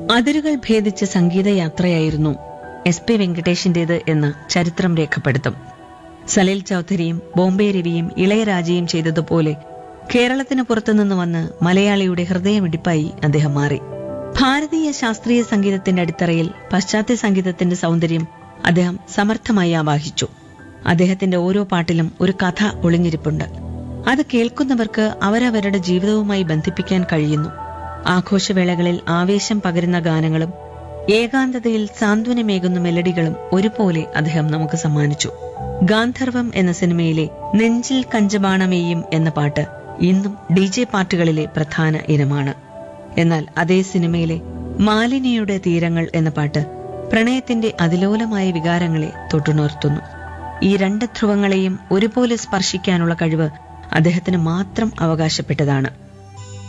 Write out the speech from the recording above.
അതിരുകൾ ഭേദിച്ച സംഗീതയാത്രയായിരുന്നു S P വെങ്കടേഷിന്റേത് എന്ന് ചരിത്രം രേഖപ്പെടുത്തും സലിൽ ചൌധരിയും ബോംബെ രവിയും ഇളയരാജയും ചെയ്തതുപോലെ കേരളത്തിന് പുറത്തുനിന്ന് വന്ന് മലയാളിയുടെ ഹൃദയമിടിപ്പായി അദ്ദേഹം മാറി ഭാരതീയ ശാസ്ത്രീയ സംഗീതത്തിന്റെ അടിത്തറയിൽ പാശ്ചാത്യ സംഗീതത്തിന്റെ സൗന്ദര്യം അദ്ദേഹം സമർത്ഥമായി ആവാഹിച്ചു അദ്ദേഹത്തിന്റെ ഓരോ പാട്ടിലും ഒരു കഥ ഒളിഞ്ഞിരിപ്പുണ്ട് അത് കേൾക്കുന്നവർക്ക് അവരവരുടെ ജീവിതവുമായി ബന്ധിപ്പിക്കാൻ കഴിയുന്നു ആഘോഷവേളകളിൽ ആവേശം പകരുന്ന ഗാനങ്ങളും ഏകാന്തതയിൽ സാന്ത്വനമേകുന്ന മെലഡികളും ഒരുപോലെ അദ്ദേഹം നമുക്ക് സമ്മാനിച്ചു ഗാന്ധർവം എന്ന സിനിമയിലെ നെഞ്ചിൽ കഞ്ചബാണമേയും എന്ന പാട്ട് ഇന്നും ഡി ജെ പാർട്ടികളിലെ പ്രധാന ഇനമാണ് എന്നാൽ അതേ സിനിമയിലെ മാലിനിയുടെ തീരങ്ങൾ എന്ന പാട്ട് പ്രണയത്തിന്റെ അതിലോലമായ വികാരങ്ങളെ തൊട്ടുണർത്തുന്നു ഈ രണ്ട് ധ്രുവങ്ങളെയും ഒരുപോലെ സ്പർശിക്കാനുള്ള കഴിവ് അദ്ദേഹത്തിന് മാത്രം അവകാശപ്പെട്ടതാണ്